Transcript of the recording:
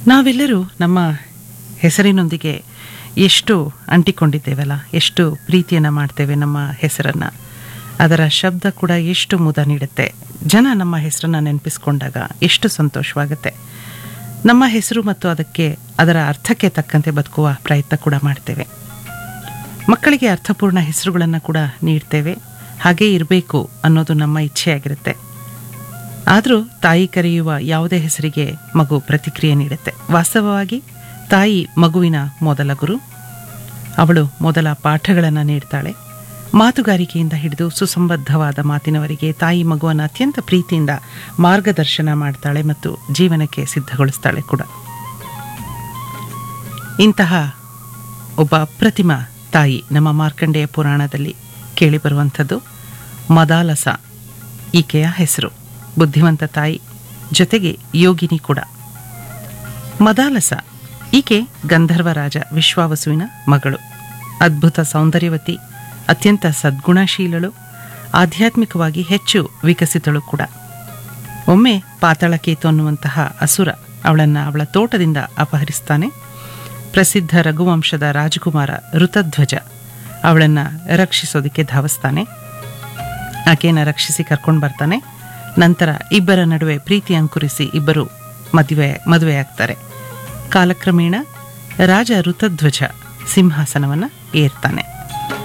ನಾವೆಲ್ಲರೂ ನಮ್ಮ ಹೆಸರಿನೊಂದಿಗೆ ಎಷ್ಟು ಅಂಟಿಕೊಂಡಿದ್ದೇವಲ್ಲ ಎಷ್ಟು ಪ್ರೀತಿಯನ್ನು ಮಾಡ್ತೇವೆ ನಮ್ಮ ಹೆಸರನ್ನು ಅದರ ಶಬ್ದ ಕೂಡ ಎಷ್ಟು ಮುದ ನೀಡುತ್ತೆ ಜನ ನಮ್ಮ ಹೆಸರನ್ನು ನೆನಪಿಸ್ಕೊಂಡಾಗ ಎಷ್ಟು ಸಂತೋಷವಾಗುತ್ತೆ ನಮ್ಮ ಹೆಸರು ಮತ್ತು ಅದಕ್ಕೆ ಅದರ ಅರ್ಥಕ್ಕೆ ತಕ್ಕಂತೆ ಬದುಕುವ ಪ್ರಯತ್ನ ಕೂಡ ಮಾಡ್ತೇವೆ ಮಕ್ಕಳಿಗೆ ಅರ್ಥಪೂರ್ಣ ಹೆಸರುಗಳನ್ನು ಕೂಡ ನೀಡ್ತೇವೆ ಹಾಗೇ ಇರಬೇಕು ಅನ್ನೋದು ನಮ್ಮ ಇಚ್ಛೆಯಾಗಿರುತ್ತೆ ಆದರೂ ತಾಯಿ ಕರೆಯುವ ಯಾವುದೇ ಹೆಸರಿಗೆ ಮಗು ಪ್ರತಿಕ್ರಿಯೆ ನೀಡುತ್ತೆ ವಾಸ್ತವವಾಗಿ ತಾಯಿ ಮಗುವಿನ ಮೊದಲ ಗುರು ಅವಳು ಮೊದಲ ಪಾಠಗಳನ್ನು ನೀಡ್ತಾಳೆ ಮಾತುಗಾರಿಕೆಯಿಂದ ಹಿಡಿದು ಸುಸಂಬದ್ಧವಾದ ಮಾತಿನವರೆಗೆ ತಾಯಿ ಮಗುವನ್ನು ಅತ್ಯಂತ ಪ್ರೀತಿಯಿಂದ ಮಾರ್ಗದರ್ಶನ ಮಾಡ್ತಾಳೆ ಮತ್ತು ಜೀವನಕ್ಕೆ ಸಿದ್ಧಗೊಳಿಸ್ತಾಳೆ ಕೂಡ ಇಂತಹ ಒಬ್ಬ ಅಪ್ರತಿಮ ತಾಯಿ ನಮ್ಮ ಮಾರ್ಕಂಡೇಯ ಪುರಾಣದಲ್ಲಿ ಕೇಳಿಬರುವಂಥದ್ದು ಮದಾಲಸ ಈಕೆಯ ಹೆಸರು ಬುದ್ಧಿವಂತ ತಾಯಿ ಜೊತೆಗೆ ಯೋಗಿನಿ ಕೂಡ ಮದಾಲಸ ಈಕೆ ಗಂಧರ್ವರಾಜ ವಿಶ್ವಾವಸುವಿನ ಮಗಳು ಅದ್ಭುತ ಸೌಂದರ್ಯವತಿ ಅತ್ಯಂತ ಸದ್ಗುಣಶೀಲಳು ಆಧ್ಯಾತ್ಮಿಕವಾಗಿ ಹೆಚ್ಚು ವಿಕಸಿತಳು ಕೂಡ ಒಮ್ಮೆ ಪಾತಾಳಕೇತು ಅನ್ನುವಂತಹ ಅಸುರ ಅವಳನ್ನು ಅವಳ ತೋಟದಿಂದ ಅಪಹರಿಸ್ತಾನೆ ಪ್ರಸಿದ್ಧ ರಘುವಂಶದ ರಾಜಕುಮಾರ ಋತಧ್ವಜ ಅವಳನ್ನು ರಕ್ಷಿಸೋದಕ್ಕೆ ಧಾವಿಸ್ತಾನೆ ಆಕೆಯನ್ನು ರಕ್ಷಿಸಿ ಕರ್ಕೊಂಡು ಬರ್ತಾನೆ ನಂತರ ಇಬ್ಬರ ನಡುವೆ ಪ್ರೀತಿ ಅಂಕುರಿಸಿ ಇಬ್ಬರು ಮದುವೆ ಮದುವೆಯಾಗ್ತಾರೆ ಕಾಲಕ್ರಮೇಣ ರಾಜ ಋತಧ್ವಜ ಸಿಂಹಾಸನವನ್ನು ಏರ್ತಾನೆ